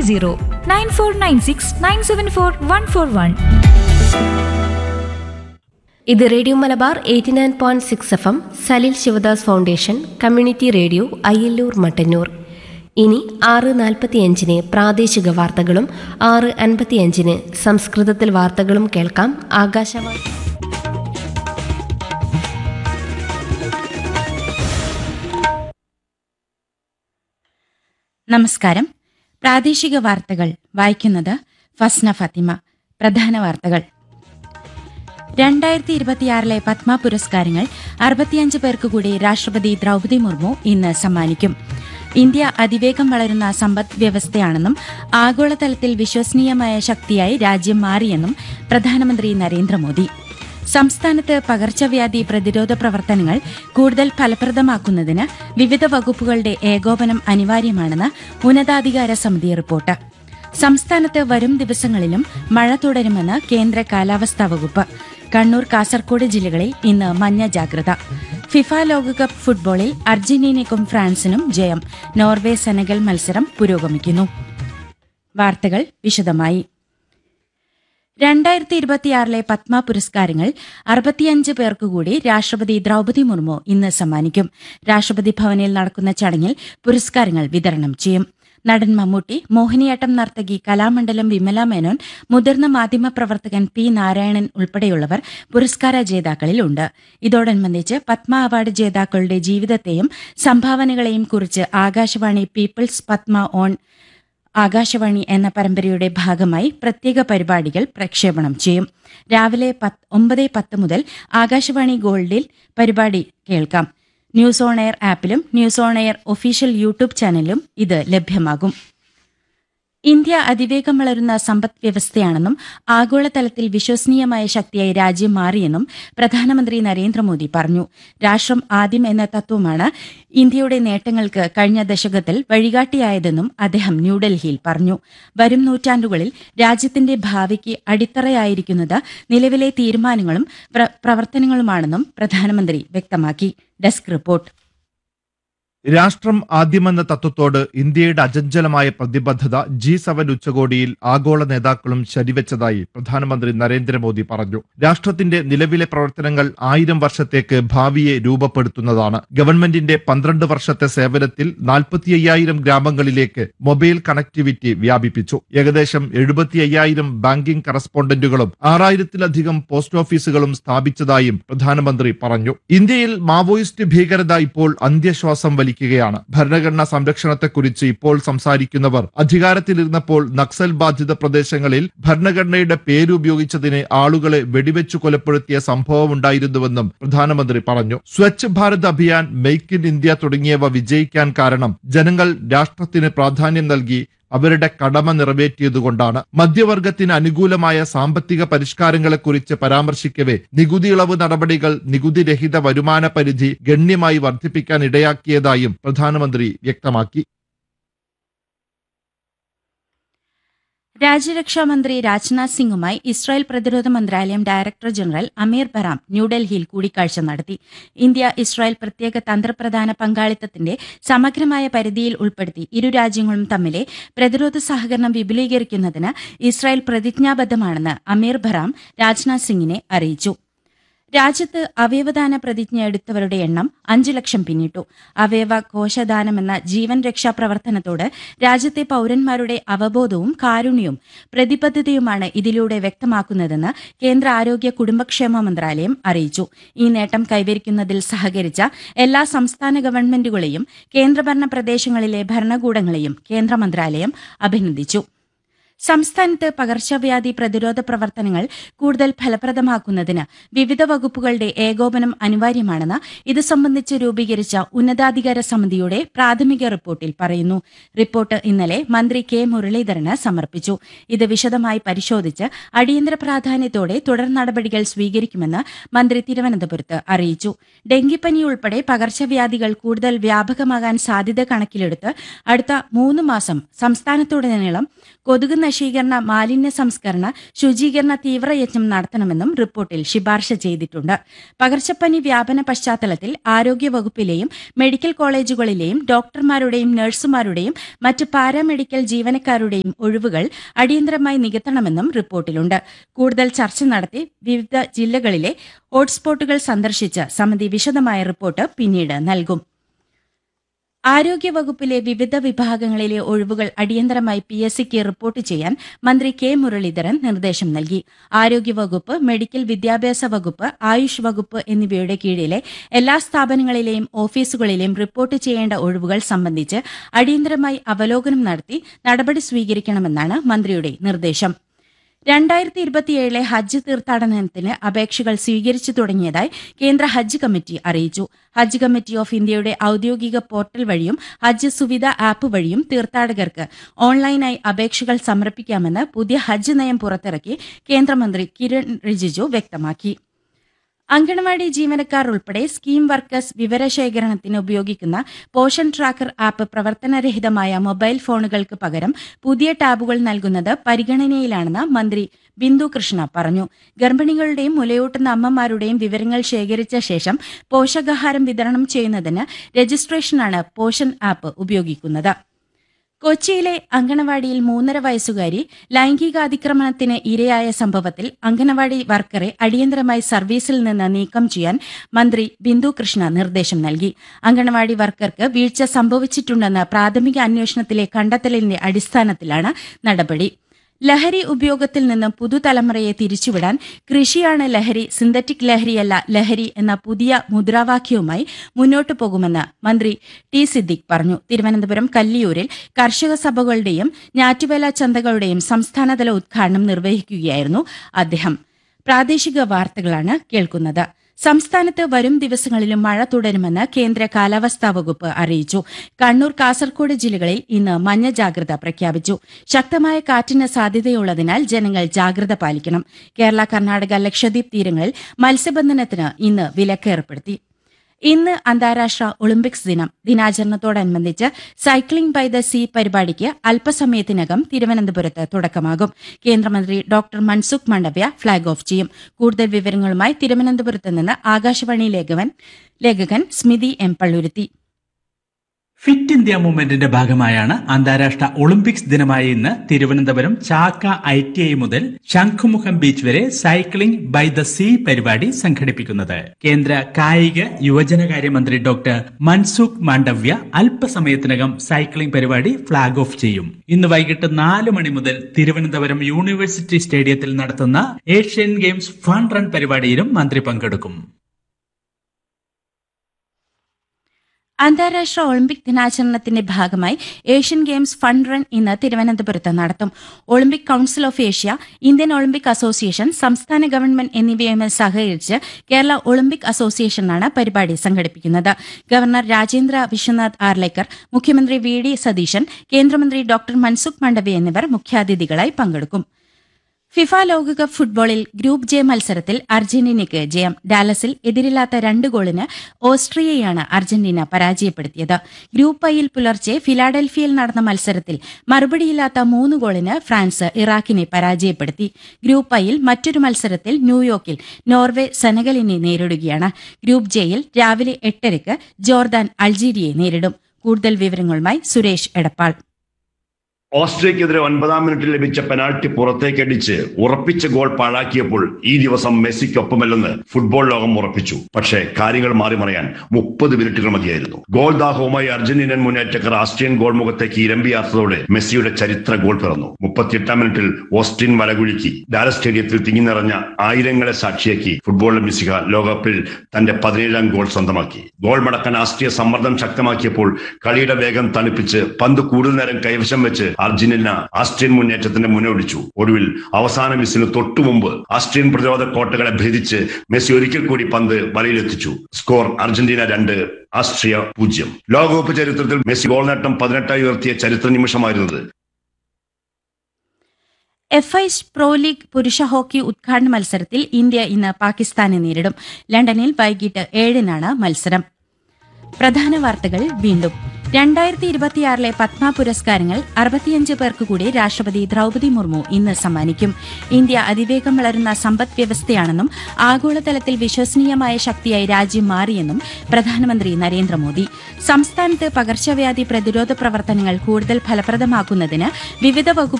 zero nine four nine six nine seven four one four one ഇത് radio Malabar eighty nine point six F M Salil Sivadas foundation community radio Ayyallur Mattannur ഇനി ആറ് നാൽപ്പത്തിയഞ്ചിന് പ്രാദേശിക വാർത്തകളും ആറ് അൻപത്തിയഞ്ചിന് സംസ്കൃതത്തിൽ വാർത്തകളും കേൾക്കാം ആകാശവാണി നമസ്കാരം പ്രാദേശിക വാർത്തകൾ വായിക്കുന്നത് ഫസ്ന ഫത്തിമ പ്രധാന വാർത്തകൾ രണ്ടായിരത്തി ഇരുപത്തിയാറിലെ പത്മ പുരസ്കാരങ്ങൾ അറുപത്തിയഞ്ച് പേർക്ക് കൂടി രാഷ്ട്രപതി ദ്രൗപദി മുർമു ഇന്ന് സമ്മാനിക്കും ഇന്ത്യ അതിവേഗം വളരുന്ന സമ്പദ് വ്യവസ്ഥയാണെന്നും ആഗോളതലത്തിൽ വിശ്വസനീയമായ ശക്തിയായി രാജ്യം മാറിയെന്നും പ്രധാനമന്ത്രി നരേന്ദ്രമോദി സംസ്ഥാനത്ത് പകർച്ചവ്യാധി പ്രതിരോധ പ്രവർത്തനങ്ങൾ കൂടുതൽ ഫലപ്രദമാക്കുന്നതിന് വിവിധ വകുപ്പുകളുടെ ഏകോപനം അനിവാര്യമാണെന്ന് ഉന്നതാധികാര സമിതി റിപ്പോർട്ട് സംസ്ഥാനത്ത് വരും ദിവസങ്ങളിലും മഴ തുടരുമെന്ന് കേന്ദ്ര കാലാവസ്ഥാ വകുപ്പ് കണ്ണൂർ കാസർകോട് ജില്ലകളിൽ ഇന്ന് മഞ്ഞ ജാഗ്രത ഫിഫ ലോകകപ്പ് ഫുട്ബോളിൽ അർജന്റീനയ്ക്കും ഫ്രാൻസിനും ജയം നോർവേ സെനഗൽ മത്സരം പുരോഗമിക്കുന്നു വാർത്തകൾ വിശദമായി രണ്ടായിരത്തി ഇരുപത്തിയാറിലെ പത്മ പുരസ്കാരങ്ങൾ അറുപത്തിയഞ്ച് പേർക്ക് കൂടി രാഷ്ട്രപതി ദ്രൗപദി മുർമു ഇന്ന് സമ്മാനിക്കും രാഷ്ട്രപതി ഭവനിൽ നടക്കുന്ന ചടങ്ങിൽ പുരസ്കാരങ്ങൾ വിതരണം ചെയ്യും നടൻ മമ്മൂട്ടി മോഹിനിയാട്ടം നർത്തകി കലാമണ്ഡലം വിമല മേനോൻ മുതിർന്ന മാധ്യമപ്രവർത്തകൻ പി നാരായണൻ ഉൾപ്പെടെയുള്ളവർ പുരസ്കാര ജേതാക്കളിലുണ്ട് ഇതോടനുബന്ധിച്ച് പത്മ അവാർഡ് ജേതാക്കളുടെ ജീവിതത്തെയും സംഭാവനകളെയും കുറിച്ച് ആകാശവാണി പീപ്പിൾസ് പത്മ ഓൺ ആകാശവാണി എന്ന പരമ്പരയുടെ ഭാഗമായി പ്രത്യേക പരിപാടികൾ പ്രക്ഷേപണം ചെയ്യും രാവിലെ പത്ത് ഒമ്പത് പത്ത് മുതൽ ആകാശവാണി ഗോൾഡിൽ പരിപാടി കേൾക്കാം ന്യൂസ് ഓൺ എയർ ആപ്പിലും news on air official YouTube ചാനലിലും ഇത് ലഭ്യമാകും ഇന്ത്യ അതിവേഗം വളരുന്ന സമ്പദ് വ്യവസ്ഥയാണെന്നും ആഗോളതലത്തിൽ വിശ്വസനീയമായ ശക്തിയായി രാജ്യം മാറിയെന്നും പ്രധാനമന്ത്രി നരേന്ദ്രമോദി പറഞ്ഞു രാഷ്ട്രം ആദ്യം എന്ന തത്വമാണ് ഇന്ത്യയുടെ നേട്ടങ്ങൾക്ക് കഴിഞ്ഞ ദശകത്തിൽ വഴികാട്ടിയായതെന്നും അദ്ദേഹം ന്യൂഡൽഹിയിൽ പറഞ്ഞു വരും നൂറ്റാണ്ടുകളിൽ രാജ്യത്തിന്റെ ഭാവിക്ക് അടിത്തറയായിരിക്കുന്നത് നിലവിലെ തീരുമാനങ്ങളും പ്ര- പ്രവർത്തനങ്ങളുമാണെന്നും പ്രധാനമന്ത്രി വ്യക്തമാക്കി ഡെസ്ക് റിപ്പോർട്ട് രാഷ്ട്രം ആദ്യമെന്ന തത്വത്തോട് ഇന്ത്യയുടെ അചഞ്ചലമായ പ്രതിബദ്ധത ജി സെവൻ ഉച്ചകോടിയിൽ ആഗോള നേതാക്കളും ശരിവെച്ചതായി പ്രധാനമന്ത്രി നരേന്ദ്രമോദി പറഞ്ഞു രാഷ്ട്രത്തിന്റെ നിലവിലെ പ്രവർത്തനങ്ങൾ ആയിരം വർഷത്തേക്ക് ഭാവിയെ രൂപപ്പെടുത്തുന്നതാണ് ഗവൺമെന്റിന്റെ പന്ത്രണ്ട് വർഷത്തെ സേവനത്തിൽ നാൽപ്പത്തി അയ്യായിരം ഗ്രാമങ്ങളിലേക്ക് മൊബൈൽ കണക്ടിവിറ്റി വ്യാപിപ്പിച്ചു ഏകദേശം എഴുപത്തി അയ്യായിരം ബാങ്കിംഗ് കറസ്പോണ്ടന്റുകളും ആറായിരത്തിലധികം പോസ്റ്റ് ഓഫീസുകളും സ്ഥാപിച്ചതായും പ്രധാനമന്ത്രി പറഞ്ഞു ഇന്ത്യയിൽ മാവോയിസ്റ്റ് ഭീകരത ഇപ്പോൾ അന്ത്യശ്വാസം വലിക്കുകയാണ് ഭരണഘടനാ സംരക്ഷണത്തെക്കുറിച്ച് ഇപ്പോൾ സംസാരിക്കുന്നവർ അധികാരത്തിലിരുന്നപ്പോൾ നക്സൽ ബാധിത പ്രദേശങ്ങളിൽ ഭരണഘടനയുടെ പേരുപയോഗിച്ചതിന് ആളുകളെ വെടിവെച്ചു കൊലപ്പെടുത്തിയ സംഭവമുണ്ടായിരുന്നുവെന്നും പ്രധാനമന്ത്രി പറഞ്ഞു Swachh Bharat Abhiyan make in India തുടങ്ങിയവ വിജയിക്കാൻ കാരണം ജനങ്ങൾ രാഷ്ട്രത്തിന് പ്രാധാന്യം നൽകി അവരുടെ കടമ നിറവേറ്റിയതുകൊണ്ടാണ് മധ്യവർഗത്തിന് അനുകൂലമായ സാമ്പത്തിക പരിഷ്കാരങ്ങളെക്കുറിച്ച് പരാമർശിക്കവേ നികുതി ഇളവ് നടപടികൾ നികുതിരഹിത വരുമാന പരിധി ഗണ്യമായി വർദ്ധിപ്പിക്കാൻ ഇടയാക്കിയതായും പ്രധാനമന്ത്രി വ്യക്തമാക്കി രാജ്യരക്ഷാമന്ത്രി രാജ്നാഥ് സിംഗുമായി ഇസ്രായേൽ പ്രതിരോധ മന്ത്രാലയം ഡയറക്ടർ ജനറൽ അമീർ ബറാം ന്യൂഡൽഹിയിൽ കൂടിക്കാഴ്ച നടത്തി ഇന്ത്യ ഇസ്രായേൽ പ്രത്യേക തന്ത്രപ്രധാന പങ്കാളിത്തത്തിന്റെ സമഗ്രമായ പരിധിയിൽ ഉൾപ്പെടുത്തി ഇരു രാജ്യങ്ങളും തമ്മിലെ പ്രതിരോധ സഹകരണം വിപുലീകരിക്കുന്നതിന് ഇസ്രായേൽ പ്രതിജ്ഞാബദ്ധമാണെന്ന് അമീർ ബറാം രാജ്നാഥ് സിംഗിനെ അറിയിച്ചു രാജ്യത്ത് അവയവദാന പ്രതിജ്ഞ എടുത്തവരുടെ എണ്ണം അഞ്ചു ലക്ഷം പിന്നിട്ടു അവയവ കോശദാനമെന്ന ജീവൻ രക്ഷാ പ്രവർത്തനത്തോട് രാജ്യത്തെ പൌരന്മാരുടെ അവബോധവും കാരുണ്യവും പ്രതിബദ്ധതയുമാണ് ഇതിലൂടെ വ്യക്തമാക്കുന്നതെന്ന് കേന്ദ്ര ആരോഗ്യ കുടുംബക്ഷേമ മന്ത്രാലയം അറിയിച്ചു ഈ നേട്ടം കൈവരിക്കുന്നതിൽ സഹകരിച്ച എല്ലാ സംസ്ഥാന ഗവൺമെന്റുകളെയും കേന്ദ്രഭരണ പ്രദേശങ്ങളിലെ ഭരണകൂടങ്ങളെയും കേന്ദ്ര മന്ത്രാലയം അഭിനന്ദിച്ചു സംസ്ഥാനത്ത് പകർച്ചവ്യാധി പ്രതിരോധ പ്രവർത്തനങ്ങൾ കൂടുതൽ ഫലപ്രദമാക്കുന്നതിന് വിവിധ വകുപ്പുകളുടെ ഏകോപനം അനിവാര്യമാണെന്ന് ഇത് സംബന്ധിച്ച് രൂപീകരിച്ച ഉന്നതാധികാര സമിതിയുടെ പ്രാഥമിക റിപ്പോർട്ടിൽ പറയുന്നു റിപ്പോർട്ട് ഇന്നലെ മന്ത്രി കെ മുരളീധരന് സമർപ്പിച്ചു ഇത് വിശദമായി പരിശോധിച്ച് അടിയന്തര പ്രാധാന്യത്തോടെ തുടർ നടപടികൾ സ്വീകരിക്കുമെന്ന് മന്ത്രി തിരുവനന്തപുരത്ത് അറിയിച്ചു ഡെങ്കിപ്പനി ഉൾപ്പെടെ പകർച്ചവ്യാധികൾ കൂടുതൽ വ്യാപകമാകാൻ സാധ്യത കണക്കിലെടുത്ത് അടുത്ത മൂന്ന് മാസം സംസ്ഥാനത്തുടനീളം കൊതുക് നശീകരണ മാലിന്യ സംസ്കരണ ശുചീകരണ തീവ്രയജ്ഞം നടത്തണമെന്നും റിപ്പോർട്ടിൽ ശുപാർശ ചെയ്തിട്ടുണ്ട് പകർച്ചപ്പനി വ്യാപന പശ്ചാത്തലത്തിൽ ആരോഗ്യവകുപ്പിലെയും മെഡിക്കൽ കോളേജുകളിലെയും ഡോക്ടർമാരുടെയും നഴ്സുമാരുടെയും മറ്റ് പാരാമെഡിക്കൽ ജീവനക്കാരുടെയും ഒഴിവുകൾ അടിയന്തരമായി നികത്തണമെന്നും റിപ്പോർട്ടിലുണ്ട് കൂടുതൽ ചർച്ച നടത്തി വിവിധ ജില്ലകളിലെ ഹോട്ട്സ്പോട്ടുകൾ സന്ദർശിച്ച് സമിതി വിശദമായ റിപ്പോർട്ട് പിന്നീട് നൽകും ആരോഗ്യവകുപ്പിലെ വിവിധ വിഭാഗങ്ങളിലെ ഒഴിവുകൾ അടിയന്തരമായി പി എസ് സിക്ക് റിപ്പോർട്ട് ചെയ്യാൻ മന്ത്രി കെ മുരളീധരൻ നിർദ്ദേശം നൽകി ആരോഗ്യവകുപ്പ് മെഡിക്കൽ വിദ്യാഭ്യാസ വകുപ്പ് ആയുഷ് വകുപ്പ് എന്നിവയുടെ കീഴിലെ എല്ലാ സ്ഥാപനങ്ങളിലെയും ഓഫീസുകളിലെയും റിപ്പോർട്ട് ചെയ്യേണ്ട ഒഴിവുകൾ സംബന്ധിച്ച് അടിയന്തരമായി അവലോകനം നടത്തി നടപടി സ്വീകരിക്കണമെന്നാണ് മന്ത്രിയുടെ നിർദ്ദേശം രണ്ടായിരത്തി ഇരുപത്തിയേഴിലെ ഹജ്ജ് തീർത്ഥാടനത്തിന് അപേക്ഷകൾ സ്വീകരിച്ചു തുടങ്ങിയതായി കേന്ദ്ര ഹജ്ജ് കമ്മിറ്റി അറിയിച്ചു ഹജ്ജ് കമ്മിറ്റി ഓഫ് ഇന്ത്യയുടെ ഔദ്യോഗിക പോർട്ടൽ വഴിയും ഹജ്ജ് സുവിധ ആപ്പ് വഴിയും തീർത്ഥാടകർക്ക് ഓൺലൈനായി അപേക്ഷകൾ സമർപ്പിക്കാമെന്ന് പുതിയ ഹജ്ജ് നയം പുറത്തിറക്കി കേന്ദ്രമന്ത്രി കിരൺ റിജിജു വ്യക്തമാക്കി അങ്കണവാടി ജീവനക്കാർ ഉൾപ്പെടെ സ്കീം വർക്കേഴ്സ് വിവരശേഖരണത്തിന് ഉപയോഗിക്കുന്ന പോഷൻ ട്രാക്കർ ആപ്പ് പ്രവർത്തനരഹിതമായ മൊബൈൽ ഫോണുകൾക്ക് പകരം പുതിയ ടാബുകൾ നൽകുന്നത് പരിഗണനയിലാണെന്ന് മന്ത്രി ബിന്ദു കൃഷ്ണ പറഞ്ഞു ഗർഭിണികളുടെയും മുലയൂട്ടുന്ന അമ്മമാരുടെയും വിവരങ്ങൾ ശേഖരിച്ച ശേഷം പോഷകാഹാരം വിതരണം ചെയ്യുന്നതിന് രജിസ്ട്രേഷനാണ് പോഷൻ ആപ്പ് ഉപയോഗിക്കുന്നത് കൊച്ചിയിലെ അങ്കണവാടിയിൽ മൂന്നര വയസ്സുകാരി ലൈംഗികാതിക്രമണത്തിന് ഇരയായ സംഭവത്തിൽ അങ്കണവാടി വർക്കറെ അടിയന്തരമായി സർവീസിൽ നിന്ന് നീക്കം ചെയ്യാൻ മന്ത്രി ബിന്ദു കൃഷ്ണ നിർദ്ദേശം നൽകി അങ്കണവാടി വർക്കർക്ക് വീഴ്ച സംഭവിച്ചിട്ടുണ്ടെന്ന പ്രാഥമിക അന്വേഷണത്തിലെ കണ്ടെത്തലിന്റെ അടിസ്ഥാനത്തിലാണ് നടപടി ലഹരി ഉപയോഗത്തിൽ നിന്ന് പുതുതലമുറയെ തിരിച്ചുവിടാൻ കൃഷിയാണ് ലഹരി സിന്തറ്റിക് ലഹരിയല്ല ലഹരി എന്ന പുതിയ മുദ്രാവാക്യവുമായി മുന്നോട്ടു പോകുമെന്ന് മന്ത്രി ടി സിദ്ദിഖ് പറഞ്ഞു തിരുവനന്തപുരം കല്ലിയൂരിൽ കർഷക സഭകളുടെയും ഞാറ്റുവേല ചന്തകളുടെയും സംസ്ഥാനതല ഉദ്ഘാടനം നിർവഹിക്കുകയായിരുന്നു അദ്ദേഹം പ്രാദേശിക വാർത്തകളാണ് കേൾക്കുന്നത് സംസ്ഥാനത്ത് വരും ദിവസങ്ങളിലും മഴ തുടരുമെന്ന് കേന്ദ്ര കാലാവസ്ഥാ വകുപ്പ് അറിയിച്ചു കണ്ണൂർ കാസർഗോഡ് ജില്ലകളിൽ ഇന്ന് മഞ്ഞ ജാഗ്രത പ്രഖ്യാപിച്ചു ശക്തമായ കാറ്റിന് സാധ്യതയുള്ളതിനാൽ ജനങ്ങൾ ജാഗ്രത പാലിക്കണം കേരള കർണാടക ലക്ഷദ്വീപ് തീരങ്ങളിൽ മത്സ്യബന്ധനത്തിന് ഇന്ന് വിലക്ക് ഏർപ്പെടുത്തി ഇന്ന് അന്താരാഷ്ട്ര ഒളിമ്പിക്സ് ദിനം ദിനാചരണത്തോടനുബന്ധിച്ച് സൈക്ലിംഗ് ബൈ ദ സീ പരിപാടിക്ക് അല്പസമയത്തിനകം തിരുവനന്തപുരത്ത് തുടക്കമാകും കേന്ദ്രമന്ത്രി doctor Mansukh Mandaviya flag off ചെയ്യും കൂടുതൽ വിവരങ്ങളുമായി തിരുവനന്തപുരത്ത് നിന്ന് ആകാശവാണി ലേഖകൻ ലേഖകൻ Smithi M Palluruthy fit India മൂവ്മെന്റിന്റെ ഭാഗമായാണ് അന്താരാഷ്ട്ര ഒളിമ്പിക്സ് ദിനമായ ഇന്ന് Thiruvananthapuram Chakka I T I മുതൽ ശംഖുമുഖം ബീച്ച് വരെ സൈക്ലിംഗ് ബൈ ദ സീ പരിപാടി സംഘടിപ്പിക്കുന്നത് കേന്ദ്ര കായിക യുവജനകാര്യ മന്ത്രി ഡോക്ടർ മൻസുഖ് മാണ്ഡവ്യ അല്പസമയത്തിനകം സൈക്ലിംഗ് പരിപാടി ഫ്ളാഗ് ഓഫ് ചെയ്യും ഇന്ന് വൈകിട്ട് നാല് മണി മുതൽ തിരുവനന്തപുരം യൂണിവേഴ്സിറ്റി സ്റ്റേഡിയത്തിൽ നടത്തുന്ന ഏഷ്യൻ ഗെയിംസ് ഫൺ റൺ പരിപാടിയിലും മന്ത്രി പങ്കെടുക്കും അന്താരാഷ്ട്ര ഒളിമ്പിക് ദിനാചരണത്തിന്റെ ഭാഗമായി ഏഷ്യൻ ഗെയിംസ് ഫണ്ട് റൺ ഇന്ന് തിരുവനന്തപുരത്ത് നടത്തും Olympic council of Asia Indian Olympic association സംസ്ഥാന ഗവൺമെന്റ് എന്നിവയുമായി സഹകരിച്ച് കേരള ഒളിമ്പിക് അസോസിയേഷനാണ് പരിപാടി സംഘടിപ്പിക്കുന്നത് ഗവർണർ രാജേന്ദ്ര വിശ്വനാഥ് ആർലേക്കർ മുഖ്യമന്ത്രി വി ഡി സതീശൻ കേന്ദ്രമന്ത്രി ഡോക്ടർ മൻസുഖ് മണ്ഡവി എന്നിവർ മുഖ്യാതിഥികളായി പങ്കെടുക്കും ഫിഫ ലോകകപ്പ് ഫുട്ബോളിൽ ഗ്രൂപ്പ് ജെ മത്സരത്തിൽ അർജന്റീനയ്ക്ക് ജയം ഡാലസിൽ എതിരില്ലാത്ത രണ്ട് ഗോളിന് ഓസ്ട്രിയയാണ് അർജന്റീന പരാജയപ്പെടുത്തിയത് ഗ്രൂപ്പ് ഐയിൽ പുലർച്ചെ ഫിലാഡൽഫിയയിൽ നടന്ന മത്സരത്തിൽ മറുപടിയില്ലാത്ത മൂന്ന് ഗോളിന് ഫ്രാൻസ് ഇറാഖിനെ പരാജയപ്പെടുത്തി ഗ്രൂപ്പ് ഐയിൽ മറ്റൊരു മത്സരത്തിൽ ന്യൂയോർക്കിൽ നോർവേ സെനഗലിനെ നേരിടുകയാണ് ഗ്രൂപ്പ് ജെയിൽ രാവിലെ എട്ടരയ്ക്ക് ജോർദാൻ അൾജീരിയയെ നേരിടും കൂടുതൽ വിവരങ്ങളുമായി സുരേഷ് എടപ്പാൾ ഓസ്ട്രിയക്കെതിരെ ഒൻപതാം മിനിറ്റിൽ ലഭിച്ച പെനാൾട്ടി പുറത്തേക്കടിച്ച് ഉറപ്പിച്ച ഗോൾ പാഴാക്കിയപ്പോൾ ഈ ദിവസം മെസ്സിക്കൊപ്പമല്ലെന്ന് ഫുട്ബോൾ ലോകം ഉറപ്പിച്ചു പക്ഷേ കാര്യങ്ങൾ മാറി മറിയാൻ മുപ്പത് മിനിറ്റുകൾ മതിയായിരുന്നു ഗോൾ ദാഹവുമായി അർജന്റീനൻ മുന്നേറ്റക്കാർ ആസ്ട്രിയൻ ഗോൾ മുഖത്തേക്ക് ഇരമ്പിയാർത്തതോടെ മെസ്സിയുടെ ചരിത്ര ഗോൾ പിറന്നു മുപ്പത്തിയെട്ടാം മിനിറ്റിൽ ഓസ്ട്രിയൻ വലകുലുക്കി ഡാലസ് സ്റ്റേഡിയത്തിൽ തിങ്ങി നിറഞ്ഞ ആയിരങ്ങളെ സാക്ഷിയാക്കി ഫുട്ബോൾ മിസിക ലോകകപ്പിൽ തന്റെ പതിനേഴാം ഗോൾ സ്വന്തമാക്കി ഗോൾ മടക്കാൻ ആസ്ട്രിയ സമ്മർദ്ദം ശക്തമാക്കിയപ്പോൾ കളിയുടെ വേഗം തണുപ്പിച്ച് പന്ത് കൂടുതൽ നേരം കൈവശം വെച്ച് അർജന്റീന ആസ്ട്രിയൻ മുന്നേറ്റത്തിന്റെ മുന്നോടിച്ചു ഒടുവിൽ അവസാന മിസ്സിന് തൊട്ടു മുമ്പ് ആസ്ട്രിയൻ പ്രതിരോധ കോട്ടകളെ ഭേദിച്ച് മെസ്സി ഒരിക്കൽ കൂടി പന്ത് വലയിലെത്തിച്ചു സ്കോർ അർജന്റീന രണ്ട് ആസ്ട്രിയ പൂജ്യം ലോകകപ്പ് ചരിത്രത്തിൽ മെസ്സി ഗോൾ നേട്ടം പതിനെട്ടായി ഉയർത്തിയ ചരിത്ര നിമിഷമായിരുന്നത് എഫ് ഐ പ്രോ ലീഗ് പുരുഷ ഹോക്കി ഉദ്ഘാടന മത്സരത്തിൽ ഇന്ത്യ ഇന്ന് പാകിസ്ഥാനെ നേരിടും ലണ്ടനിൽ വൈകിട്ട് ഏഴിനാണ് മത്സരം പ്രധാന വാർത്തകൾ വീണ്ടും രണ്ടായിരത്തി ഇരുപത്തിയാറിലെ പത്മ പുരസ്കാരങ്ങൾ അറുപത്തിയഞ്ച് പേർക്ക് കൂടി രാഷ്ട്രപതി ദ്രൌപതി മുർമു ഇന്ന് സമ്മാനിക്കും ഇന്ത്യ അതിവേഗം വളരുന്ന സമ്പദ് വ്യവസ്ഥയാണെന്നും ആഗോളതലത്തിൽ വിശ്വസനീയമായ ശക്തിയായി രാജ്യം മാറിയെന്നും പ്രധാനമന്ത്രി നരേന്ദ്രമോദി സംസ്ഥാനത്ത് പകർച്ചവ്യാധി പ്രതിരോധ പ്രവർത്തനങ്ങൾ കൂടുതൽ ഫലപ്രദമാക്കുന്നതിന് വിവിധ വകുപ്പ്